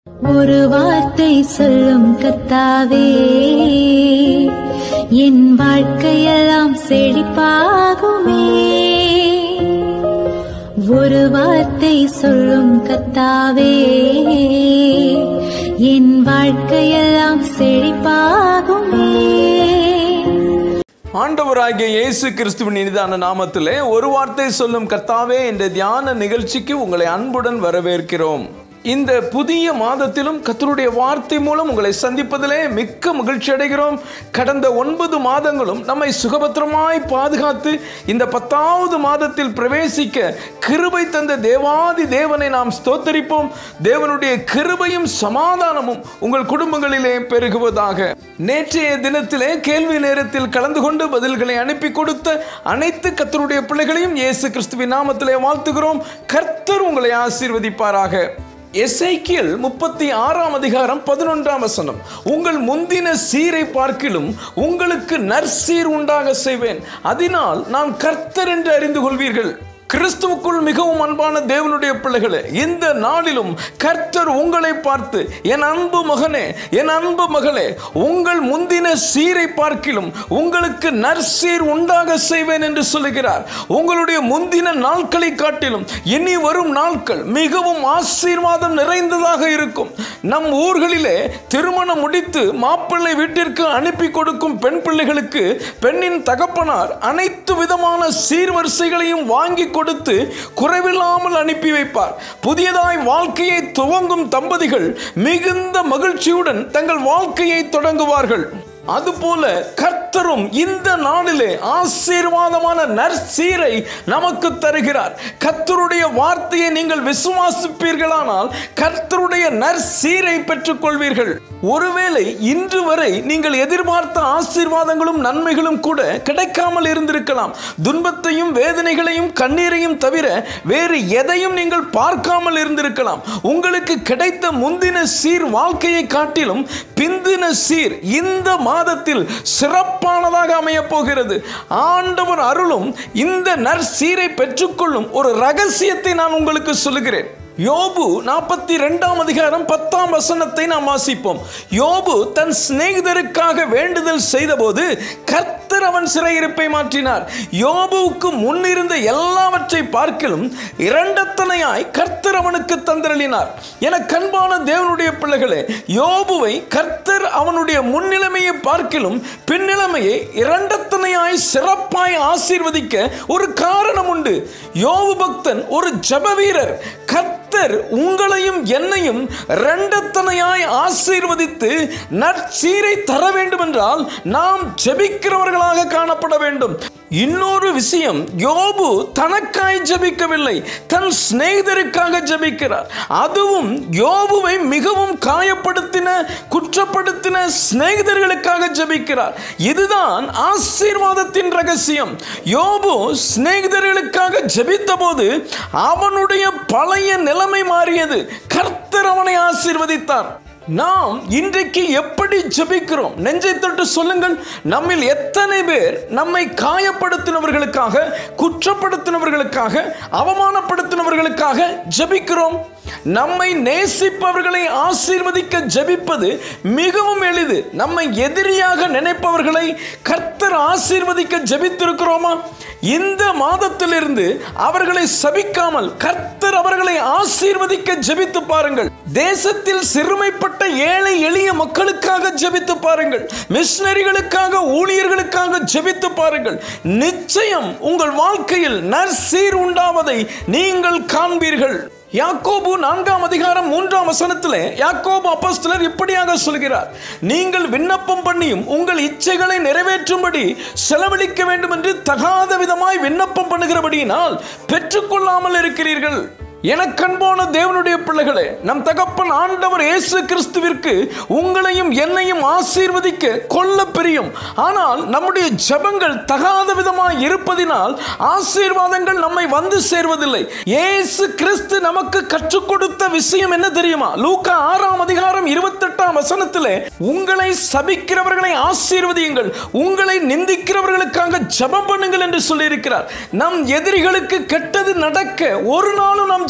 ஒரு வார்த்தை சொல்லும் கத்தாவே என் வாழ்க்கையெல்லாம் செழிப்பாகுமே ஒரு வார்த்தை சொல்லும் கத்தாவே என் வாழ்க்கையெல்லாம் செழிப்பாகுமே ஆண்டவராகிய இயேசு கிறிஸ்துவின் இனிதான நாமத்திலே ஒரு வார்த்தை சொல்லும் கர்த்தாவே என்ற தியான நிகழ்ச்சிக்கு உங்களை அன்புடன் வரவேற்கிறோம் இந்த புதிய மாதத்திலும் கர்த்தருடைய வார்த்தை மூலம் உங்களை சந்திப்பதிலே மிக்க மகிழ்ச்சி அடைகிறோம் கடந்த ஒன்பது மாதங்களும் நம்மை சுகபத்திரமாய் பாதுகாத்து இந்த பத்தாவது மாதத்தில் பிரவேசிக்க கிருபை தந்த தேவாதி தேவனை நாம் ஸ்தோத்தரிப்போம் தேவனுடைய கிருபையும் சமாதானமும் உங்கள் குடும்பங்களிலே பெருகுவதாக நேற்றைய தினத்திலே கேள்வி நேரத்தில் கலந்து கொண்டு பதில்களை அனுப்பி கொடுத்த அனைத்து கர்த்தருடைய பிள்ளைகளையும் இயேசு கிறிஸ்துவின் நாமத்திலே வாழ்த்துகிறோம் கர்த்தர் உங்களை ஆசீர்வதிப்பாராக எசைக்கியல் முப்பத்தி ஆறாம் அதிகாரம் பதினொன்றாம் வசனம் உங்கள் முந்தின சீரை பார்க்கிலும் உங்களுக்கு நற்சீர் உண்டாக செய்வேன் அதனால் நான் கர்த்தர் என்று அறிந்து கொள்வீர்கள் கிறிஸ்துவுக்குள் மிகவும் அன்பான தேவனுடைய பிள்ளைகளே இந்த நாளிலும் கர்த்தர் உங்களை பார்த்து என் அன்பு மகனே என் அன்பு மகளே உங்கள் முந்தின சீரை பார்க்கிலும் உங்களுக்கு நற்சீர் உண்டாக செய்வேன் என்று சொல்லுகிறார் உங்களுடைய முந்தின நாட்களை காட்டிலும் இனி வரும் நாட்கள் மிகவும் ஆசீர்வாதம் நிறைந்ததாக இருக்கும் நம் ஊர்களிலே திருமணம் முடித்து மாப்பிள்ளை வீட்டிற்கு அனுப்பி கொடுக்கும் பெண் பிள்ளைகளுக்கு பெண்ணின் தகப்பனார் அனைத்து விதமான சீர்வரிசைகளையும் வாங்கி கொடுத்து குறைவில்லாமல் அனுப்பி வைப்பார் புதியதாய் வாழ்க்கையை துவங்கும் தம்பதிகள் மிகுந்த மகிழ்ச்சியுடன் தங்கள் வாழ்க்கையை தொடங்குவார்கள் அதுபோல கர்த்தரும் இந்த நாளிலே ஆசீர்வாதமான நற்சீரை நமக்கு தருகிறார் கர்த்தருடைய வார்த்தையை நீங்கள் விசுவாசிப்பீர்களானால் கர்த்தருடைய நற்சீரை பெற்றுக் கொள்வீர்கள் ஒருவேளை இன்று வரை நீங்கள் எதிர்பார்த்த ஆசீர்வாதங்களும் நன்மைகளும் கூட கிடைக்காமல் இருந்திருக்கலாம் துன்பத்தையும் வேதனைகளையும் கண்ணீரையும் தவிர வேறு எதையும் நீங்கள் பார்க்காமல் இருந்திருக்கலாம் உங்களுக்கு கிடைத்த முந்தின சீர் வாழ்க்கையை காட்டிலும் பிந்தின சீர் இந்த மாதத்தில் சிறப்பானதாக அமையப் போகிறது ஆண்டவர் அருளும் இந்த நற்சீரை பெற்றுக்கொள்ளும் ஒரு ரகசியத்தை நான் உங்களுக்கு சொல்லுகிறேன் யோபு நாற்பத்தி ரெண்டாம் அதிகாரம் பத்தாம் வசனத்தை நாம் வாசிப்போம் யோபு தன் சிநேகிதருக்காக வேண்டுதல் செய்தபோது கர்த்தர் அவன் சிறையிருப்பை மாற்றினார் யோபுவுக்கு முன்னிருந்த எல்லாவற்றை பார்க்கிலும் இரண்டத்தனையாய் கர்த்தர் அவனுக்கு தந்தரளினார் என கண்பான தேவனுடைய பிள்ளைகளே யோபுவை கர்த்தர் அவனுடைய முன்னிலைமையை பார்க்கிலும் பின்னிலைமையை இரண்டத்தனையாய் சிறப்பாய் ஆசீர்வதிக்க ஒரு காரணம் உண்டு யோபு பக்தன் ஒரு ஜப வீரர் கர்த்தர் உங்களையும் என்னையும் ரெண்டத்தனையாய் ஆசீர்வதித்து நற்சீரை தர வேண்டும் என்றால் நாம் ஜெபிக்கிறவர்களாக காணப்பட வேண்டும் இன்னொரு விஷயம் யோபு தனக்காய் ஜெபிக்கவில்லை தன் சிநேகிதருக்காக ஜெபிக்கிறார் அதுவும் யோபுவை மிகவும் காயப்படுத்தின குற்றப்படுத்தின சிநேகிதர்களுக்காக ஜெபிக்கிறார் இதுதான் ஆசீர்வாதத்தின் ரகசியம் யோபு சிநேகிதர்களுக்காக ஜெபித்த போது அவனுடைய பழைய நிலைமை மாறியது கர்த்தர் அவனை ஆசீர்வதித்தார் நாம் இன்றைக்கு எப்படி ஜெபிக்கிறோம் நெஞ்சை தொட்டு சொல்லுங்கள் நம்மில் எத்தனை பேர் நம்மை காயப்படுத்தினவர்களுக்காக குற்றப்படுத்தினவர்களுக்காக அவமானப்படுத்தினவர்களுக்காக ஜெபிக்கிறோம் நம்மை நேசிப்பவர்களை ஆசீர்வதிக்க ஜெபிப்பது மிகவும் எளிது நம்மை எதிரியாக நினைப்பவர்களை கர்த்தர் ஆசீர்வதிக்க ஜெபித்திருக்கிறோமா இந்த மாதத்திலிருந்து அவர்களை சபிக்காமல் கர்த்தர் அவர்களை ஆசீர்வதிக்க ஜெபித்து பாருங்கள் தேசத்தில் சிறுமைப்பட்ட ஏழை எளிய மக்களுக்காக ஜெபித்து பாருங்கள் மிஷினரிகளுக்காக ஊழியர்களுக்காக ஜெபித்து பாருங்கள் நிச்சயம் உங்கள் வாழ்க்கையில் நற்சீர் உண்டாவதை நீங்கள் காண்பீர்கள் யாக்கோபு நான்காம் அதிகாரம் மூன்றாம் வசனத்திலே யாக்கோபு அப்போஸ்தலர் இப்படியாக சொல்கிறார் நீங்கள் விண்ணப்பம் பண்ணியும் உங்கள் இச்சைகளை நிறைவேற்றும்படி செலவழிக்க வேண்டும் என்று தகாத விதமாய் விண்ணப்பம் பண்ணுகிறபடியினால் பெற்றுக்கொள்ளாமல் இருக்கிறீர்கள் எனக்கன்பான தேவனுடைய பிள்ளைகளே நம் தகப்பன் ஆண்டவர் இயேசு கிறிஸ்துவிற்கு உங்களையும் என்னையும் ஆசீர்வதிக்க கொள்ள பிரியும் ஆனால் நம்முடைய ஜெபங்கள் தகாத விதமாய் இருப்பதினால் ஆசீர்வாதங்கள் நம்மை வந்து சேர்வதில்லை இயேசு கிறிஸ்து நமக்கு கற்றுக் கொடுத்த விஷயம் என்ன தெரியுமா லூக்கா ஆறாம் அதிகாரம் இருபத்தெட்டாம் வசனத்திலே உங்களை சபிக்கிறவர்களை ஆசீர்வதியுங்கள் உங்களை நிந்திக்கிறவர்களுக்காக ஜெபம் பண்ணுங்கள் என்று சொல்லியிருக்கிறார் நம் எதிரிகளுக்கு கெட்டது நடக்க ஒரு நாளும் நாம்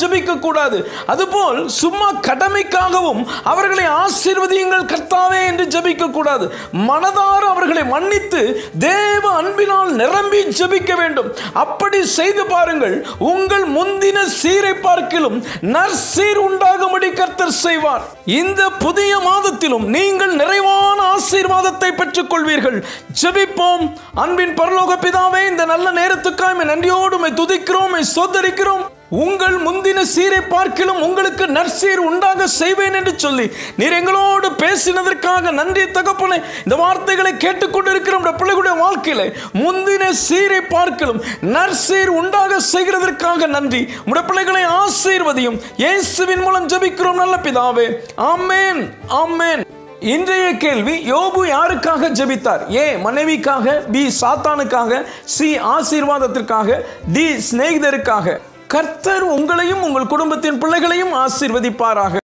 ஜெபிக்க கூடாது அதுபோல் சும்மா கடமைக்காகவும் அவர்களை ஆசீர்வதியுங்கள் கர்த்தாவே என்று ஜெபிக்க கூடாது மனதார அவர்களை மன்னித்து தேவ அன்பினால் நிரம்பி ஜெபிக்க வேண்டும் அப்படி செய்து பாருங்கள் உங்கள் முந்தின சீரை பார்க்கிலும் நற்சீர் உண்டாகும்படி கர்த்தர் செய்வார் இந்த புதிய மாதத்திலும் நீங்கள் நிறைவான ஆசீர்வாதத்தை பெற்றுக் கொள்வீர்கள் ஜெபிப்போம் அன்பின் பரலோக பிதாவே இந்த நல்ல நேரத்துக்காக உம்மை நன்றியோடு உம்மை துதிக்கிறோம் உம்மை சோதரிக்கிறோம் உங்கள் முந்தின சீரை பார்க்கிலும் உங்களுக்கு நற்சீர் உண்டாக செய்வேன் என்று சொல்லி நீர் எங்களோடு பேசினதற்காக நன்றி தகப்பனே இந்த வார்த்தைகளை கேட்டுக்கொண்டிருக்கிற நம்முடைய பிள்ளைகளுடைய வாழ்க்கையில முந்தின சீரை பார்க்கிலும் நற்சீர் உண்டாக செய்கிறதற்காக நன்றி உடைய பிள்ளைகளை ஆசீர்வதியும் இயேசுவின் மூலம் ஜெபிக்கிறோம் நல்ல பிதாவே ஆமென் ஆமென் இன்றைய கேள்வி யோபு யாருக்காக ஜெபித்தார் ஏ மனைவிக்காக பி சாத்தானுக்காக சி ஆசீர்வாதத்திற்காக டி சிநேகிதருக்காக கர்த்தர் உங்களையும் உங்கள் குடும்பத்தின் பிள்ளைகளையும் ஆசீர்வதிப்பாராக